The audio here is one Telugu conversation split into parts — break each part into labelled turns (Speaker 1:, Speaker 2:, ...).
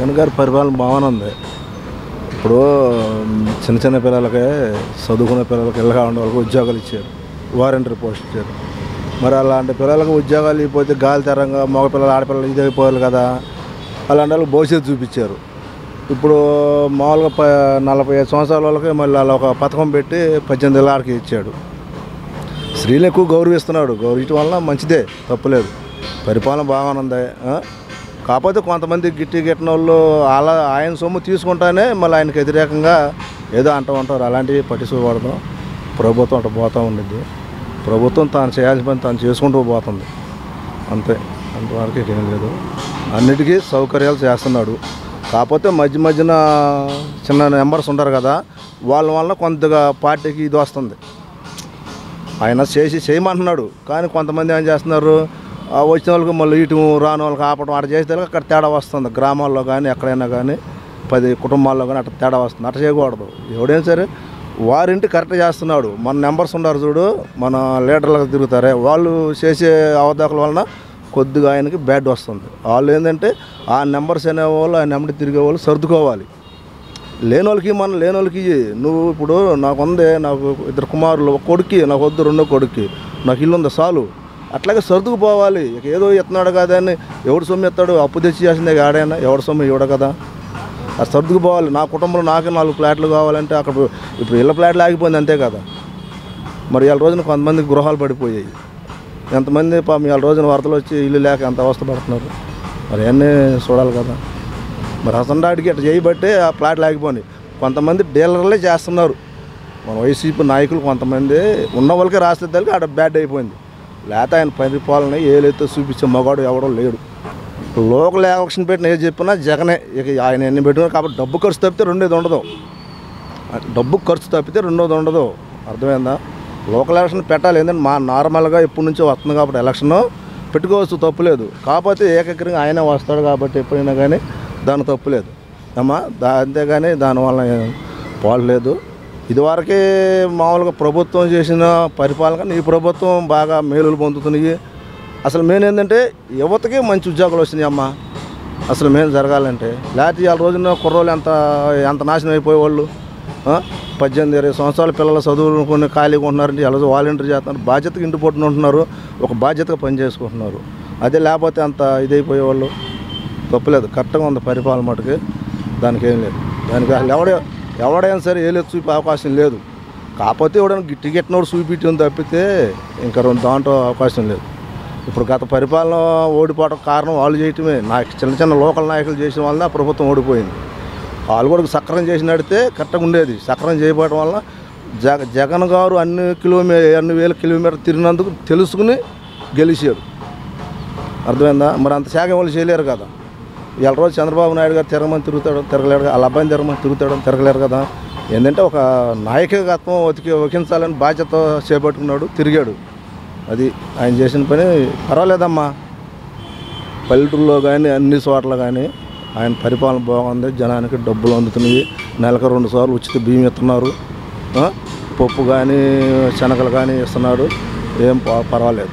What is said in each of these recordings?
Speaker 1: జగన్ గారి పరిపాలన బాగానే ఉంది ఇప్పుడు చిన్న చిన్న పిల్లలకి చదువుకునే పిల్లలకి ఇళ్ళగా ఉండే వాళ్ళకి ఉద్యోగాలు ఇచ్చారు వారంటీ పోస్ట్ ఇచ్చారు మరి అలాంటి పిల్లలకు ఉద్యోగాలు ఇవ్వకపోతే గాలి తెరంగా మగ పిల్లలు ఆడపిల్లలు ఇది అయిపోవాలి కదా అలాంటి వాళ్ళకి భవిష్యత్తు చూపించారు ఇప్పుడు మామూలుగా ప నలభై ఐదు సంవత్సరాల వాళ్ళకి మళ్ళీ అలా ఒక పథకం పెట్టి పద్దెనిమిది ఏళ్ళ ఆడికి ఇచ్చాడు స్త్రీలు ఎక్కువ గౌరవిస్తున్నాడు గౌరవించడం వల్ల మంచిదే తప్పులేదు పరిపాలన బాగానే ఉంది ఆ? కాకపోతే కొంతమంది గిట్టి గిట్టిన వాళ్ళు అలా ఆయన సొమ్ము తీసుకుంటానే మళ్ళీ ఆయనకి వ్యతిరేకంగా ఏదో అంటూ ఉంటారు అలాంటివి పట్టించుకోకూడదు ప్రభుత్వం అటు పోతూ ఉండిద్ది ప్రభుత్వం తాను చేయాల్సిన పని తాను చేసుకుంటూ పోతుంది అంతే అంతవరకు ఏం లేదు అన్నిటికీ సౌకర్యాలు చేస్తున్నాడు కాకపోతే మధ్య మధ్యన చిన్న నెంబర్స్ ఉంటారు కదా వాళ్ళ వల్ల కొంతగా పార్టీకి ఇది వస్తుంది ఆయన చేసి చేయమంటున్నాడు కానీ కొంతమంది ఏం చేస్తున్నారు ఆ వచ్చిన వాళ్ళకి మళ్ళీ ఇటు రాని వాళ్ళకి ఆపడం అట్లా చేస్తే అక్కడ తేడా వస్తుంది గ్రామాల్లో కానీ ఎక్కడైనా కానీ పది కుటుంబాల్లో కానీ అట్లా తేడా వస్తుంది అట్లా చేయకూడదు ఎవడైనా సరే వారింటి కరెక్ట్ చేస్తున్నాడు మన నెంబర్స్ ఉన్నారు చూడు మన లీడర్లకు తిరుగుతారే వాళ్ళు చేసే అవదాకుల వలన కొద్దిగా ఆయనకి బ్యాడ్ వస్తుంది వాళ్ళు ఏంటంటే ఆ నెంబర్స్ అనేవాళ్ళు ఆ నెంబర్ తిరిగే వాళ్ళు సర్దుకోవాలి లేని వాళ్ళకి మనం లేని వాళ్ళకి ఇయ్యి. నువ్వు ఇప్పుడు నాకు ఉంది నాకు ఇద్దరు కుమారులు ఒక కొడుక్కి నాకు వద్దు రెండో కొడుక్కి నాకు ఇల్లు ఉంది చాలు అట్లాగే సర్దుకుపోవాలి ఇక ఏదో ఎత్తున్నాడు కదా అని ఎవడు సొమ్ము ఎత్తాడు అప్పు తెచ్చి చేసిందే ఆడైనా ఎవడు సొమ్ము ఇవ్వడు కదా అది సర్దుకుపోవాలి నా కుటుంబంలో నాకే నాలుగు ఫ్లాట్లు కావాలంటే అక్కడ ఇప్పుడు ఇళ్ళ ఫ్లాట్లు ఆగిపోయింది అంతే కదా మరి ఇవాళ రోజున కొంతమంది గృహాలు పడిపోయాయి ఎంతమంది పాపం ఇవాళ రోజున వరదలు వచ్చి ఇల్లు లేక ఎంత అవస్థ పడుతున్నారు మరి అన్నీ చూడాలి కదా మరి హసన్డాడికి అట్లా చేయబట్టే ఆ ప్లాట్లు ఆగిపోయినాయి కొంతమంది డీలర్లే చేస్తున్నారు మన వైసీపీ నాయకులు కొంతమంది ఉన్న వాళ్ళకే రాసేదానికి ఆడ బ్యాడ్ అయిపోయింది లేకపోతే ఆయన పరిపాలన ఏలైతే చూపించే మగాడు ఎవడో లేడు లోకల్ ఎలక్షన్ పెట్టిన ఏది చెప్పినా జగనే ఇక ఆయన ఎన్ని పెట్టినా కాబట్టి డబ్బు ఖర్చు తప్పితే రెండోది ఉండదు డబ్బు ఖర్చు తప్పితే రెండోది ఉండదు అర్థమైందా లోకల్ ఎలక్షన్ పెట్టాలి ఏంటంటే మా నార్మల్గా ఎప్పటి నుంచో వస్తుంది కాబట్టి ఎలక్షన్ పెట్టుకోవచ్చు తప్పులేదు కాకపోతే ఏకగ్రంగా ఆయనే వస్తాడు కాబట్టి ఎప్పుడైనా కానీ దాని తప్పులేదు అమ్మా దా అంతేగాని దానివల్ల ఏం పోలేదు ఇదివరకే మామూలుగా ప్రభుత్వం చేసిన పరిపాలన ఈ ప్రభుత్వం బాగా మేలులు పొందుతున్నాయి అసలు మెయిన్ ఏంటంటే యువతకి మంచి ఉద్యోగాలు వచ్చినాయి అమ్మా అసలు మెయిన్ జరగాలంటే లేకపోతే ఇవాళ రోజున కుర్రోళ్ళు ఎంత ఎంత నాశనం అయిపోయేవాళ్ళు ఆ? పద్దెనిమిది ఇరవై సంవత్సరాల పిల్లల చదువులు కొన్ని ఖాళీగా ఉంటున్నారంటే ఇలా వాలంటీర్ చేస్తున్నారు బాధ్యతగా ఇంటి పొట్టున ఉంటున్నారు ఒక బాధ్యతగా పని చేసుకుంటున్నారు అదే లేకపోతే అంత ఇదైపోయేవాళ్ళు తప్పులేదు కరెక్ట్గా ఉంది పరిపాలన మటుకి దానికి ఏం లేదు దానికి అసలు ఎవడ ఎవడైనా సరే ఏలేదు చూపే అవకాశం లేదు కాకపోతే ఎవడైనా గిట్టి గిట్టినోడు చూపించడం తప్పితే ఇంకా రెండు దాంట్లో అవకాశం లేదు ఇప్పుడు గత పరిపాలన ఓడిపోవడం కారణం వాళ్ళు చేయటమే నాకు చిన్న చిన్న లోకల్ నాయకులు చేసిన వల్ల ప్రభుత్వం ఓడిపోయింది వాళ్ళు కూడా సక్రమం చేసి నడితే కరెక్ట్గా ఉండేది సక్రమం చేయకపోవడం వల్ల జగ జగన్ గారు అన్ని కిలోమీ అన్ని వేల కిలోమీటర్ తిరిగినందుకు తెలుసుకుని గెలిచాడు అర్థమైందా మరి అంత శాఖ వాళ్ళు చేయలేరు కదా ఇవాళ రోజు చంద్రబాబు నాయుడు గారు తిరగమని తిరుగుతాడు తిరగలేరు కదా వాళ్ళ అబ్బాయిని తిరగమని తిరుగుతాడు తిరగలేరు కదా ఏంటంటే ఒక నాయకత్వం ఒతికి వహించాలని బాధ్యత చేపట్టుకున్నాడు తిరిగాడు అది ఆయన చేసిన పని పర్వాలేదమ్మా పల్లెటూరులో కానీ అన్ని చోట్ల కానీ ఆయన పరిపాలన బాగుంది జనానికి డబ్బులు అందుతున్నాయి నెలకు రెండు సార్లు ఉచిత బియ్యం ఇస్తున్నారు ఆ? పప్పు కానీ శనగలు కానీ ఇస్తున్నాడు ఏం ప- పర్వాలేదు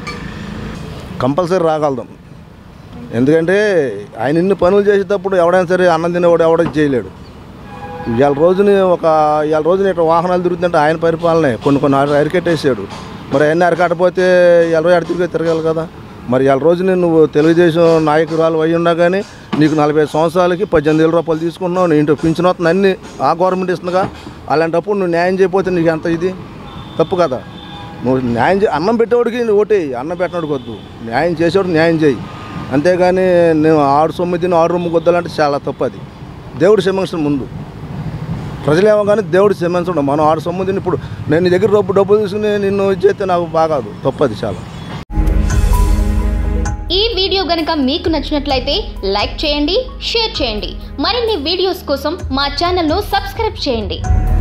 Speaker 1: కంపల్సరీ రాగలుగుతాం ఎందుకంటే ఆయన ఇన్ని పనులు చేసేటప్పుడు ఎవడైనా సరే అన్నం తినేవాడు ఎవడో చేయలేడు ఇవాళ రోజుని ఒక ఇవాళ రోజున ఇట్లా వాహనాలు తిరుగుతుంటే ఆయన పరిపాలనే కొన్ని కొన్ని అర- అరికెట్టేసాడు మరి అవన్నీ అరికట్టపోతే ఇవాళ రోజు అడి తిరిగి తిరగాలి కదా మరి ఇవాళ రోజుని నువ్వు తెలుగుదేశం నాయకురాలు అయి ఉన్నా కానీ నీకు నలభై ఐదు సంవత్సరాలకి పద్దెనిమిది వేల రూపాయలు తీసుకుంటున్నావు నీ ఇంట్లో పింఛన్ వస్తుంది అన్ని ఆ గవర్నమెంట్ ఇస్తుందిగా అలాంటప్పుడు నువ్వు న్యాయం చేయకపోతే నీకు ఎంత ఇది తప్పు కదా నువ్వు న్యాయం చే అన్నం పెట్టేవాడికి నువ్వు ఓటేయి అన్నం పెట్టినోడికి వద్దు న్యాయం చేసేవాడు న్యాయం చేయి అంతేగాని నేను ఆడు సొమ్ము తిని ఆడు రొమ్ము కొద్దాలంటే చాలా తప్పు అది దేవుడు క్షమించడం ముందు ప్రజలేమో కానీ దేవుడు క్షమించడం మనం ఆడు సొమ్ము తిని ఇప్పుడు నేను నీ దగ్గర డబ్బు డబ్బులు తీసుకుని నిన్ను ఇది చేస్తే నాకు బాగాదు తప్పు అది చాలా
Speaker 2: ఈ వీడియో గనుక మీకు నచ్చినట్లయితే లైక్ చేయండి షేర్ చేయండి మరిన్ని వీడియోస్ కోసం మా ఛానల్ను సబ్స్క్రైబ్ చేయండి